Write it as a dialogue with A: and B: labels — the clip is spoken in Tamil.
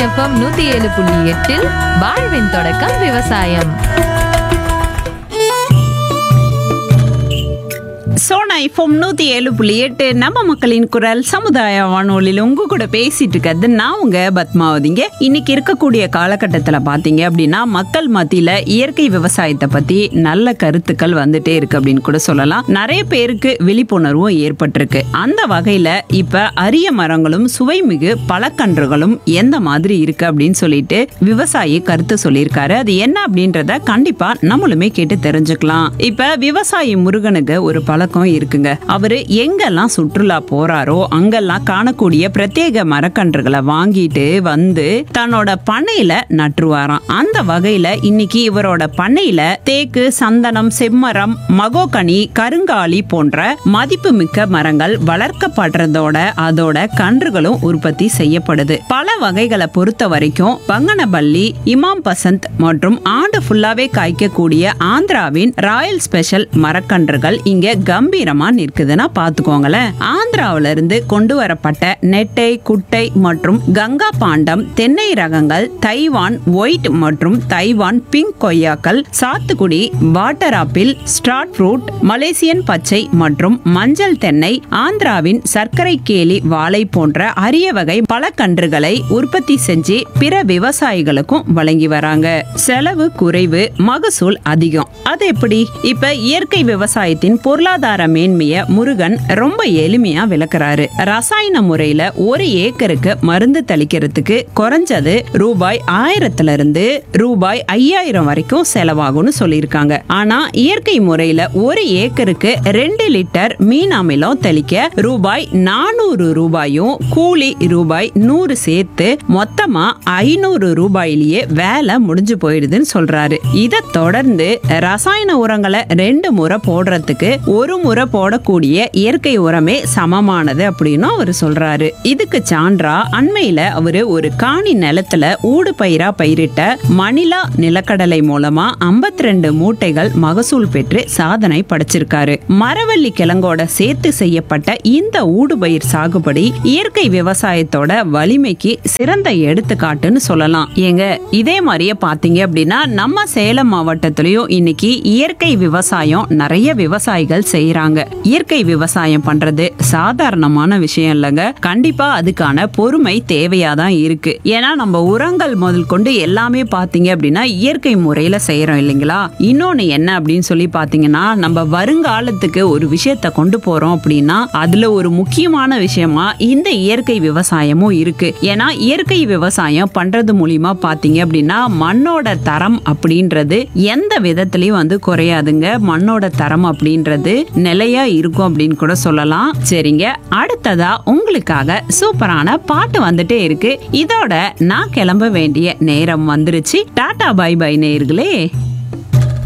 A: எஃப்எம் நூத்தி ஏழு புள்ளி எட்டில் வாழ்வின் தொடக்கம் விவசாயம்
B: சோனா இப்போ நூத்தி ஏழு புள்ளி எட்டு நம்ம மக்களின் குரல் சமுதாய வானொலியில் உங்க கூட பேசிட்டு இருக்கிறது நான் உங்க பத்மாவதிங்க இன்னைக்கு இருக்கக்கூடிய காலகட்டத்தில் பார்த்தீங்க அப்படின்னா மக்கள் மத்தியில இயற்கை விவசாயத்தை பத்தி நல்ல கருத்துக்கள் வந்துட்டே இருக்கு அப்படின்னு கூட சொல்லலாம் நிறைய பேருக்கு விழிப்புணர்வும் ஏற்பட்டிருக்கு அந்த வகையில இப்ப அரிய மரங்களும் சுவைமிகு பழக்கன்றுகளும் எந்த மாதிரி இருக்கு அப்படின்னு சொல்லிட்டு விவசாயி கருத்து சொல்லியிருக்காரு அது என்ன அப்படின்றத கண்டிப்பா நம்மளுமே கேட்டு தெரிஞ்சுக்கலாம் இப்ப விவசாயி முருகனுக்கு ஒரு பழக்கம் இருக்குங்க அவரு எங்கெல்லாம் சுற்றுலா போறாரோ அங்கெல்லாம் காணக்கூடிய பிரத்யேக மரக்கன்றுகளை வாங்கிட்டு வந்து தன்னோட பண்ணையில நட்டுருவாராம் அந்த வகையில இன்னைக்கு இவரோட பண்ணையில தேக்கு சந்தனம் செம்மரம் மகோகனி கருங்காலி போன்ற மதிப்புமிக்க மரங்கள் வளர்க்கப்படுறதோட அதோட கன்றுகளும் உற்பத்தி செய்யப்படுது பல வகைகளை பொறுத்த வரைக்கும் பங்கனபள்ளி இமாம் பசந்த் மற்றும் ஆண்டு ஃபுல்லாவே காய்க்கக்கூடிய ஆந்திராவின் ராயல் ஸ்பெஷல் மரக்கன்றுகள் இங்க கம்பீரமா நிற்குதுன்னா பாத்துக்கோங்களேன் ஆந்திராவில இருந்து கொண்டு வரப்பட்ட நெட்டை குட்டை மற்றும் கங்கா பாண்டம் தென்னை ரகங்கள் தைவான் ஒயிட் மற்றும் தைவான் பிங்க் கொய்யாக்கள் சாத்துக்குடி water apple star fruit Malaysian பச்சை மற்றும் மஞ்சள் தென்னை ஆந்திராவின் சர்க்கரை கேலி வாழை போன்ற அரிய வகை பழக்கன்றுகளை உற்பத்தி செஞ்சு பிற விவசாயிகளுக்கும் வழங்கி வராங்க செலவு குறைவு மகசூல் அதிகம் அது எப்படி இப்ப இயற்கை விவசாயத்தின் பொருளாதார மேன்மைய முருகன் ரொம்ப எளிமையா விளக்குறாரு ரசாயன முறையில ஒரு ஏக்கருக்கு மருந்து தெளிக்கிறதுக்கு குறைஞ்சது ரூபாய் ஆயிரத்துல இருந்து ரூபாய் ஐயாயிரம் வரைக்கும் செலவாகும்னு சொல்லியிருக்காங்க ஆனா இயற்கை முறையில ஒரு ஏக்கருக்கு ரெண்டு லிட்டர் மீன் அமிலம் தெளிக்க ரூபாய் நானூறு ரூபாயும் கூலி ரூபாய் நூறு சேர்த்து மொத்தமா ஐநூறு ரூபாயிலேயே வேலை முடிஞ்சு போயிடுதுன்னு சொல்றாரு இதை தொடர்ந்து ரசாயன உரங்களை ரெண்டு முறை போடுறதுக்கு ஒரு முறை போடக்கூடிய இயற்கை உரமே சமமானது அப்படின்னு அவர் சொல்றாரு இதுக்கு சான்றா அண்மையில அவரு ஒரு காணி நிலத்துல ஊடு பயிரா பயிரிட்ட மணிலா நிலக்கடலை மூலமா 52 ரெண்டு மூட்டைகள் மகசூல் பெற்று சாதனை படைச்சிருக்காரு மரவள்ளி கிழங்கோட சேர்த்து செய்யப்பட்ட இந்த ஊடுபயிர் சாகுபடி இயற்கை விவசாயத்தோட வலிமைக்கு சிறந்த எடுத்துக்காட்டுன்னு சொல்லலாம் ஏங்க இதே மாதிரியே பாத்தீங்க அப்படின்னா நம்ம சேலம் மாவட்டத்திலயும் இன்னைக்கு இயற்கை விவசாயம் நிறைய விவசாயிகள் செய்யறாங்க இயற்கை விவசாயம் பண்றது சாதாரணமான விஷயம் இல்லைங்க கண்டிப்பா அதுக்கான பொறுமை தேவையாதான் இருக்கு ஏன்னா நம்ம உரங்கள் முதல் கொண்டு எல்லாமே பாத்தீங்க அப்படின்னா இயற்கை முறையில செய்யறோம் இல்லைங்களா இன்னொன்னு என்ன அப்படின்னு சொல்லி பாத்தீங்கன்னா நம்ம வருங்காலத்துக்கு ஒரு விஷயத்த கொண்டு போறோம் அப்படின்னா அதுல ஒரு முக்கியமான விஷயமா இந்த இயற்கை விவசாயமும் இருக்கு ஏன்னா இயற்கை விவசாயம் பண்றது மூலியமா பாத்தீங்க அப்படின்னா மண்ணோட தரம் அப்படின்றது எந்த விதத்திலயும் வந்து குறையாதுங்க மண்ணோட தரம் அப்படின்றது நிலையா இருக்கும் அப்படின்னு கூட சொல்லலாம் சரிங்க அடுத்ததா உங்களுக்காக சூப்பரான பாட்டு வந்துட்டே இருக்கு இதோட நான் கிளம்ப வேண்டிய நேரம் வந்துருச்சு டாடா பை பை நேயர்களே